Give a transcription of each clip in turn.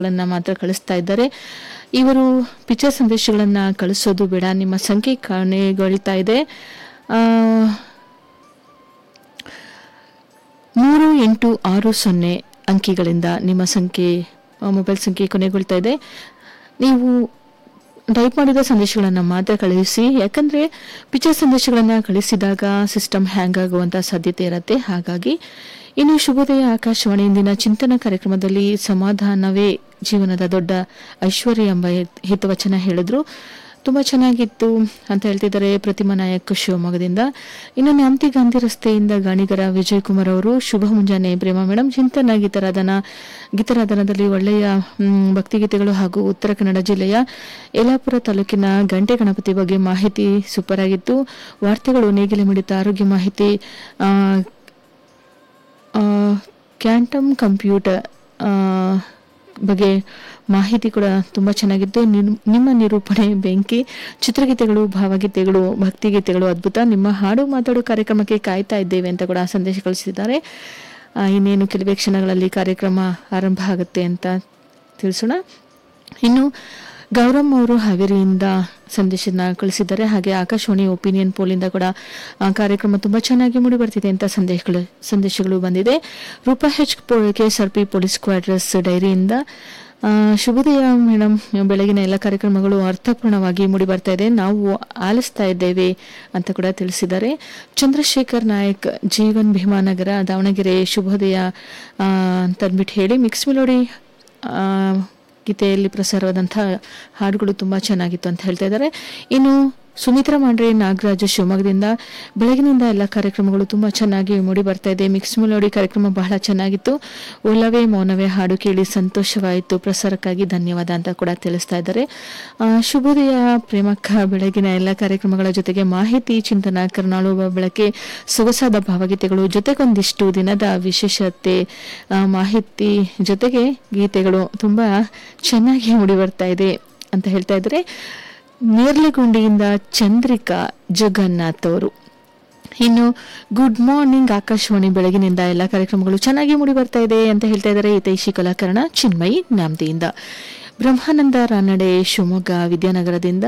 ಗಳನ್ನ ಮಾತ್ರ ಕಳಿಸ್ತಾ ಇದ್ದಾರೆ ಇವರು ಪಿಕ್ಚರ್ ಸಂದೇಶಗಳನ್ನ ಕಳಿಸೋದು ಬೇಡ ನಿಮ್ಮ ಸಂಖ್ಯೆ ಕಾಣೆಗೊಳ್ತಾ ಇದೆ ಆ, ಮೂರು ಎಂಟು ಆರು ಸೊನ್ನೆ ಅಂಕಿಗಳಿಂದ ನಿಮ್ಮ ಸಂಖ್ಯೆ ಆ, ಮೊಬೈಲ್ ಸಂಖ್ಯೆ ಕೊನೆಗೊಳ್ತಾ ಇದೆ ನೀವು ಟೈಪ್ ಮಾಡಿದ ಸಂದೇಶಗಳನ್ನು ಮಾತ್ರ ಕಳುಹಿಸಿ ಯಾಕಂದ್ರೆ ಪಿಕ್ಚರ್ ಸಂದೇಶಗಳನ್ನು ಕಳಿಸಿದಾಗ ಸಿಸ್ಟಮ್ ಹ್ಯಾಂಗ್ ಆಗುವಂತ ಸಾಧ್ಯತೆ ಇರುತ್ತೆ ಹಾಗಾಗಿ ಇನ್ನು ಶುಭೋದಯ ಆಕಾಶವಾಣಿ ಇಂದಿನ ಚಿಂತನ ಕಾರ್ಯಕ್ರಮದಲ್ಲಿ ಸಮಾಧಾನವೇ ಜೀವನದ ದೊಡ್ಡ ಐಶ್ವರ್ಯ ಎಂಬ ಹಿತ- ಹಿತವಚನ ಹೇಳಿದ್ರು ತುಂಬಾ ಚೆನ್ನಾಗಿತ್ತು ಅಂತ ಹೇಳ್ತಿದ್ದಾರೆ ಪ್ರತಿಮಾ ನಾಯಕ್ ಶಿವಮೊಗ್ಗದಿಂದ ಇನ್ನು ನ್ಯಾಮತಿ ಗಾಂಧಿ ರಸ್ತೆಯಿಂದ ಗಾಣಿಗರ ವಿಜಯ್ ಕುಮಾರ್ ಅವರು ಶುಭ ಮುಂಜಾನೆ ಪ್ರೇಮ ಮೇಡಮ್ ಚಿಂತನ ಗೀತರಾಧನ ಗೀತರಾಧನದಲ್ಲಿ ಒಳ್ಳೆಯ ಮ್, ಭಕ್ತಿಗೀತೆಗಳು ಹಾಗೂ ಉತ್ತರ ಕನ್ನಡ ಜಿಲ್ಲೆಯ ಯಲ್ಲಾಪುರ ತಾಲೂಕಿನ ಗಂಟೆ ಗಣಪತಿ ಬಗ್ಗೆ ಮಾಹಿತಿ ಸೂಪರ್ ಆಗಿತ್ತು ವಾರ್ತೆಗಳು ನೇಗಿಲೆ ಮಿಡಿತ ಆರೋಗ್ಯ ಮಾಹಿತಿ ಆ, ಆ, ಕ್ಯಾಂಟಮ್ ಕಂಪ್ಯೂಟರ್ ಆ, ಬಗ್ಗೆ ಮಾಹಿತಿ ಕೂಡ ತುಂಬಾ ಚೆನ್ನಾಗಿತ್ತು ನಿನ್- ನಿಮ್ಮ ನಿರೂಪಣೆ ಬೆಂಕಿ ಚಿತ್ರಗೀತೆಗಳು ಭಾವಗೀತೆಗಳು ಭಕ್ತಿಗೀತೆಗಳು ಅದ್ಭುತ ನಿಮ್ಮ ಹಾಡು ಮಾತಾಡು ಕಾರ್ಯಕ್ರಮಕ್ಕೆ ಕಾಯ್ತಾ ಇದ್ದೇವೆ ಅಂತ ಕೂಡ ಸಂದೇಶ ಕಳಿಸಿದ್ದಾರೆ ಆ, ಇನ್ನೇನು ಕೆಲವೇ ಕ್ಷಣಗಳಲ್ಲಿ ಕಾರ್ಯಕ್ರಮ ಆರಂಭ ಆಗುತ್ತೆ ಅಂತ ತಿಳಿಸೋಣ ಇನ್ನು ಗೌರಮ್ ಅವರು ಹಾವೇರಿಯಿಂದ ಸಂದೇಶನ ಕಳಿಸಿದ್ದಾರೆ ಹಾಗೆ ಆಕಾಶವಾಣಿ ಒಪಿನಿಯನ್ ಪೋಲಿಂದ ಕೂಡ ಆ, ಕಾರ್ಯಕ್ರಮ ತುಂಬಾ ಚೆನ್ನಾಗಿ ಮೂಡಿ ಬರ್ತಿದೆ ಅಂತ ಸಂದೇಶಗಳು ಸಂದೇಶಗಳು ಬಂದಿದೆ Roopa H KSRP police quarters ಡೈರಿಯಿಂದ ಆ, ಶುಭೋದಯ ಮೇಡಮ್ ಬೆಳಗಿನ ಎಲ್ಲ ಕಾರ್ಯಕ್ರಮಗಳು ಅರ್ಥಪೂರ್ಣವಾಗಿ ಮೂಡಿ ಬರ್ತಾ ಇದೆ ನಾವು ಆಲಿಸ್ತಾ ಇದ್ದೇವೆ ಅಂತ ಕೂಡ ತಿಳಿಸಿದ್ದಾರೆ ಚಂದ್ರಶೇಖರ್ ನಾಯಕ್ ಜೀವನ್ ಭೀಮಾನಗರ ದಾವಣಗೆರೆ ಶುಭೋದಯ ಆ, ಅಂತ ಅಂದ್ಬಿಟ್ಟು ಹೇಳಿ ಮಿಕ್ಸ್ ಮಿಲೋಡಿ ಆ, ಗೀತೆಯಲ್ಲಿ ಪ್ರಸಾರವಾದಂತಹ ಹಾಡುಗಳು ತುಂಬಾ ಚೆನ್ನಾಗಿತ್ತು ಅಂತ ಹೇಳ್ತಾ ಇದ್ದಾರೆ ಇನ್ನು ಸುಮಿತ್ರಾ ಮಾಂಡ್ರೆ ನಾಗರಾಜ ಶಿವಮೊಗ್ಗದಿಂದ ಬೆಳಗಿನಿಂದ ಎಲ್ಲ ಕಾರ್ಯಕ್ರಮಗಳು ತುಂಬಾ ಚೆನ್ನಾಗಿ ಮೂಡಿ ಬರ್ತಾ ಇದೆ ಮಿಕ್ಸ್ ಮಿಲೋಡಿ ಕಾರ್ಯಕ್ರಮ ಬಹಳ ಚೆನ್ನಾಗಿತ್ತು ಒಲವೇ ಮೌನವೇ ಹಾಡು ಕೇಳಿ ಸಂತೋಷವಾಯಿತು ಪ್ರಸಾರಕ್ಕಾಗಿ ಧನ್ಯವಾದ ಅಂತ ಕೂಡ ತಿಳಿಸ್ತಾ ಇದ್ದಾರೆ ಆ, ಶುಭೋದಯ ಪ್ರೇಮಕ್ಕ ಬೆಳಗಿನ ಎಲ್ಲ ಕಾರ್ಯಕ್ರಮಗಳ ಜೊತೆಗೆ ಮಾಹಿತಿ ಚಿಂತನ ಕರ್ನಾಳುವ ಬೆಳಕೆ ಸೊಗಸಾದ ಭಾವಗೀತೆಗಳು ಜೊತೆಗೊಂದಿಷ್ಟು ದಿನದ ವಿಶೇಷತೆ ಆ, ಮಾಹಿತಿ ಜೊತೆಗೆ ಗೀತೆಗಳು ತುಂಬಾ ಚೆನ್ನಾಗಿ ಮೂಡಿ ಬರ್ತಾ ಇದೆ ಅಂತ ಹೇಳ್ತಾ ಇದ್ದಾರೆ ನೇರ್ಲಗುಂಡಿಯಿಂದ ಚಂದ್ರಿಕಾ ಜಗನ್ನಾಥ್ ಅವರು ಇನ್ನು ಗುಡ್ ಮಾರ್ನಿಂಗ್ ಆಕಾಶವಾಣಿ ಬೆಳಗಿನಿಂದ ಎಲ್ಲ ಕಾರ್ಯಕ್ರಮಗಳು ಚೆನ್ನಾಗಿ ಮೂಡಿ ಬರ್ತಾ ಇದೆ ಅಂತ ಹೇಳ್ತಾ ಇದ್ದಾರೆ ಹಿತೈಷಿ ಕಲಾಕರಣ ಚಿನ್ಮಯಿ ನ್ಯಾಮದಿಯಿಂದ ಬ್ರಹ್ಮಾನಂದ ರಾನಡೆ ಶಿವಮೊಗ್ಗ ವಿದ್ಯಾನಗರದಿಂದ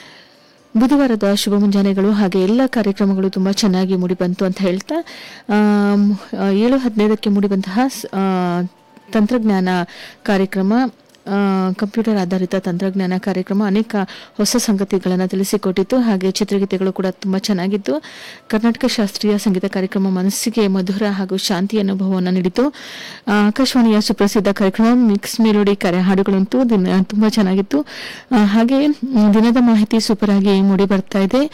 ಬುಧವಾರದ ಶುಭ ಮುಂಜಾನೆಗಳು ಹಾಗೆ ಎಲ್ಲ ಕಾರ್ಯಕ್ರಮಗಳು ತುಂಬಾ ಚೆನ್ನಾಗಿ ಮೂಡಿಬಂತು ಅಂತ ಹೇಳ್ತಾ ಆಮ್, ಆ, ಏಳು ಹದಿನೈದಕ್ಕೆ ಮೂಡಿಬಂತಹ ಸ್- ಆ, ತಂತ್ರಜ್ಞಾನ ಕಾರ್ಯಕ್ರಮ ಆ, ಕಂಪ್ಯೂಟರ್ ಆಧಾರಿತ ತಂತ್ರಜ್ಞಾನ ಕಾರ್ಯಕ್ರಮ ಅನೇಕ ಹೊಸ ಸಂಗತಿಗಳನ್ನು ತಿಳಿಸಿಕೊಟ್ಟಿತ್ತು ಹಾಗೆ ಚಿತ್ರಗೀತೆಗಳು ಕೂಡ ತುಂಬಾ ಚೆನ್ನಾಗಿತ್ತು ಕರ್ನಾಟಕ ಶಾಸ್ತ್ರೀಯ ಸಂಗೀತ ಕಾರ್ಯಕ್ರಮ ಮನಸ್ಸಿಗೆ ಮಧುರ ಹಾಗೂ ಶಾಂತಿ ಅನುಭವವನ್ನು ನೀಡಿತು ಆ, ಆಕಾಶವಾಣಿಯ ಸುಪ್ರಸಿದ್ಧ ಕಾರ್ಯಕ್ರಮ ಮಿಕ್ಸ್ ಮೆಲೋಡಿ ಕರೆ ಹಾಡುಗಳಂತೂ ದಿನ ತುಂಬಾ ಚೆನ್ನಾಗಿತ್ತು ಆ, ಹಾಗೆ ಮ್, ದಿನದ ಮಾಹಿತಿ ಸೂಪರ್ ಆಗಿ ಮೂಡಿ ಬರ್ತಾ ಇದೆ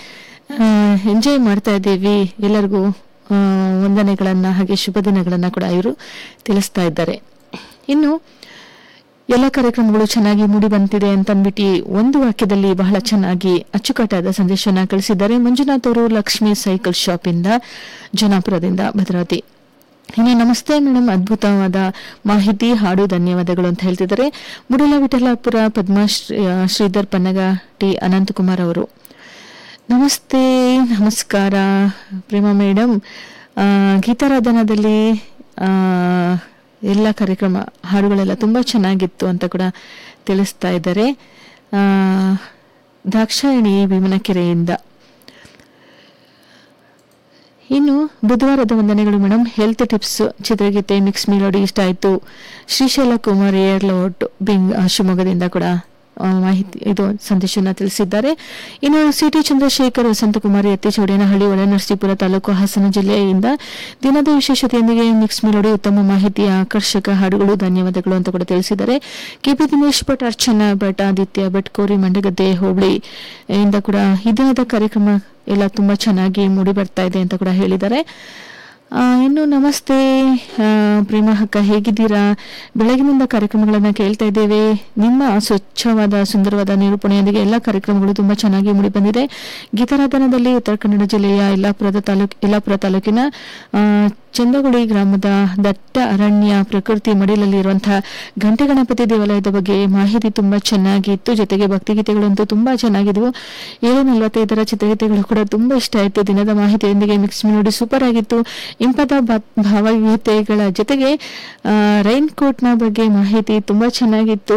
ಎಂಜಾಯ್ ಮಾಡ್ತಾ ಇದ್ದೀವಿ ಎಲ್ಲರಿಗೂ ಆ, ವಂದನೆಗಳನ್ನ ಹಾಗೆ ಶುಭ ದಿನಗಳನ್ನ ಕೂಡ ಇವರು ತಿಳಿಸ್ತಾ ಇದ್ದಾರೆ ಇನ್ನು ಎಲ್ಲ ಕಾರ್ಯಕ್ರಮಗಳು ಚೆನ್ನಾಗಿ ಮೂಡಿ ಬಂತಿದೆ ಅಂತ ಅಂದ್ಬಿಟ್ಟು ಒಂದು ವಾಕ್ಯದಲ್ಲಿ ಬಹಳ ಚೆನ್ನಾಗಿ ಅಚ್ಚುಕಟ್ಟಾದ ಸಂದೇಶವನ್ನ ಕಳಿಸಿದ್ದಾರೆ ಮಂಜುನಾಥ್ ಅವರು ಲಕ್ಷ್ಮಿ ಸೈಕಲ್ ಶಾಪ್ ಇಂದ ಜನಾಪುರದಿಂದ ಭದ್ರಾವತಿ ಇನ್ನು ನಮಸ್ತೆ ಮೇಡಮ್ ಅದ್ಭುತವಾದ ಮಾಹಿತಿ ಹಾಡು ಧನ್ಯವಾದಗಳು ಅಂತ ಹೇಳ್ತಿದ್ದಾರೆ ಮುಡಲ ವಿಠಲಾಪುರ ಪದ್ಮ ಶ್ರೀ- ಆ, ಶ್ರೀಧರ್ ಪನ್ನಗ ಟಿ ಅನಂತಕುಮಾರ್ ಅವರು ನಮಸ್ತೆ ನಮಸ್ಕಾರ ಪ್ರೇಮ ಮೇಡಮ್ ಆ, ಗೀತಾರಾಧನದಲ್ಲಿ ಆ, ಎಲ್ಲ ಕಾರ್ಯಕ್ರಮ ಹಾಡುಗಳೆಲ್ಲ ತುಂಬ ಚೆನ್ನಾಗಿತ್ತು ಅಂತ ಕೂಡ ತಿಳಿಸ್ತಾ ಇದ್ದಾರೆ ಆ, ದಾಕ್ಷಾಯಣಿ ಭೀಮನಕೆರೆಯಿಂದ ಇನ್ನು ಬುಧವಾರದ ವಂದನೆಗಳು ಮೇಡಮ್ ಹೆಲ್ತ್ ಟಿಪ್ಸ್ ಚಿತ್ರಗೀತೆ ಮಿಕ್ಸ್ ಮಿಲೋಡಿ ಇಷ್ಟ ಆಯಿತು ಶ್ರೀಶೈಲ ಕುಮಾರ್ ಏರ್ಲೋಟ್ ಬಿಂಗ್ ಆ, ಶಿವಮೊಗ್ಗದಿಂದ ಕೂಡ ಆ, ಮಾಹಿತಿ ಇದು ಸಂದೇಶವನ್ನ ತಿಳಿಸಿದ್ದಾರೆ ಇನ್ನು ಸಿಟಿ ಚಂದ್ರಶೇಖರ್ ವಸಂತಕುಮಾರ್ ಎತ್ತಿಚೌಡೇನಹಳ್ಳಿ ಒಳನರಸೀಪುರ ತಾಲೂಕು ಹಾಸನ ಜಿಲ್ಲೆಯಿಂದ ದಿನದ ವಿಶೇಷತೆಯೊಂದಿಗೆ ಮಿಕ್ಸ್ ಮಿಲೋಡಿ ಉತ್ತಮ ಮಾಹಿತಿ ಆಕರ್ಷಕ ಹಾಡುಗಳು ಧನ್ಯವಾದಗಳು ಅಂತ ಕೂಡ ತಿಳಿಸಿದ್ದಾರೆ ಕೆಪಿ ದಿನೇಶ್ ಭಟ್ ಅರ್ಚನಾ ಭಟ್ ಆದಿತ್ಯ ಭಟ್ ಕೋರಿ ಮಂಡಗದ್ದೆ ಹೋಬಳಿ ಇಂದ ಕೂಡ ಈ ದಿನದ ಕಾರ್ಯಕ್ರಮ ಎಲ್ಲ ತುಂಬಾ ಚೆನ್ನಾಗಿ ಮೂಡಿ ಬರ್ತಾ ಇದೆ ಅಂತ ಕೂಡ ಹೇಳಿದ್ದಾರೆ ಆ, ಇನ್ನು ನಮಸ್ತೆ ಆ, ಪ್ರೇಮ ಅಕ್ಕ ಹೇಗಿದ್ದೀರಾ ಬೆಳಗಿನಿಂದ ಕಾರ್ಯಕ್ರಮಗಳನ್ನ ಕೇಳ್ತಾ ಇದ್ದೇವೆ ನಿಮ್ಮ ಸ್ವಚ್ಛವಾದ ಸುಂದರವಾದ ನಿರೂಪಣೆಯೊಂದಿಗೆ ಎಲ್ಲ ಕಾರ್ಯಕ್ರಮಗಳು ತುಂಬಾ ಚೆನ್ನಾಗಿ ಮೂಡಿ ಬಂದಿದೆ ಗೀತಾರಾಧನದಲ್ಲಿ ಉತ್ತರ ಕನ್ನಡ ಜಿಲ್ಲೆಯ ಯಲ್ಲಾಪುರದ ತಾಲೂಕು ಯಲ್ಲಾಪುರ ತಾಲೂಕಿನ ಆ, ಚಂದಗುಳಿ ಗ್ರಾಮದ ದಟ್ಟ ಅರಣ್ಯ ಪ್ರಕೃತಿ ಮಡಿಲಲ್ಲಿರುವಂತಹ ಗಂಟೆ ಗಣಪತಿ ದೇವಾಲಯದ ಬಗ್ಗೆ ಮಾಹಿತಿ ತುಂಬಾ ಚೆನ್ನಾಗಿತ್ತು ಜೊತೆಗೆ ಭಕ್ತಿಗೀತೆಗಳಂತೂ ತುಂಬಾ ಚೆನ್ನಾಗಿದ್ವು ಏಳು ನಲವತ್ತೈದರ ಚಿತ್ರಗೀತೆಗಳು ಕೂಡ ತುಂಬಾ ಇಷ್ಟ ಆಯಿತು ದಿನದ ಮಾಹಿತಿಯೊಂದಿಗೆ ಮಿಕ್ಸ್ ನೋಡಿ ಸೂಪರ್ ಆಗಿತ್ತು ಇಂಪದ ಭಾ- ಭಾವಗೀತೆಗಳ ಜೊತೆಗೆ ರೈನ್ ಕೋಟ್ನ ಬಗ್ಗೆ ಮಾಹಿತಿ ತುಂಬಾ ಚೆನ್ನಾಗಿತ್ತು